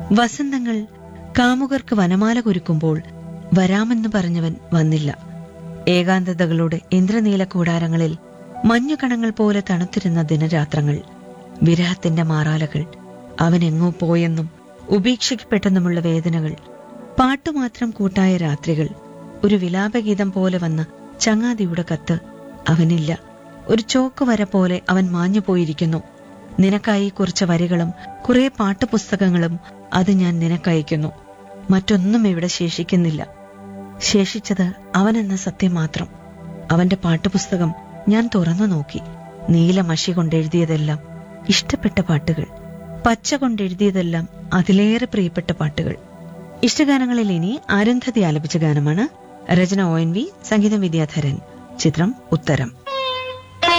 വസന്തങ്ങൾ കാമുകർക്ക് വനമാല കുരുക്കുമ്പോൾ വരാമെന്ന് പറഞ്ഞവൻ വന്നില്ല ഏകാന്തതകളുടെ ഇന്ദ്രനീല കൂടാരങ്ങളിൽ മഞ്ഞുകണങ്ങൾ പോലെ തണുത്തിരുന്ന ദിനരാത്രങ്ങൾ വിരഹത്തിന്റെ മാറാലകൾ അവൻ എങ്ങോ പോയെന്നും ഉപേക്ഷിക്കപ്പെട്ടെന്നുമുള്ള വേദനകൾ പാട്ടുമാത്രം കൂട്ടായ രാത്രികൾ ഒരു വിലാപഗീതം പോലെ വന്ന ചങ്ങാതിയുടെ കത്ത് അവനില്ല ഒരു ചോക്ക് വര പോലെ അവൻ മാഞ്ഞു പോയിരിക്കുന്നു നിനക്കായി കുറച്ച് വരികളും കുറെ പാട്ടുപുസ്തകങ്ങളും അത് ഞാൻ നിനക്കയക്കുന്നു മറ്റൊന്നും ഇവിടെ ശേഷിക്കുന്നില്ല ശേഷിച്ചത് അവനെന്ന സത്യം മാത്രം അവന്റെ പാട്ടുപുസ്തകം ഞാൻ തുറന്നു നോക്കി നീല മഷി കൊണ്ടെഴുതിയതെല്ലാം ഇഷ്ടപ്പെട്ട പാട്ടുകൾ പച്ച കൊണ്ടെഴുതിയതെല്ലാം അതിലേറെ പ്രിയപ്പെട്ട പാട്ടുകൾ ഇഷ്ടഗാനങ്ങളിൽ ഇനി അരുന്ധതി ആലപിച്ച ഗാനമാണ് രചന ഒ എൻ വി സംഗീതം വിദ്യാധരൻ ചിത്രം ഉത്തരം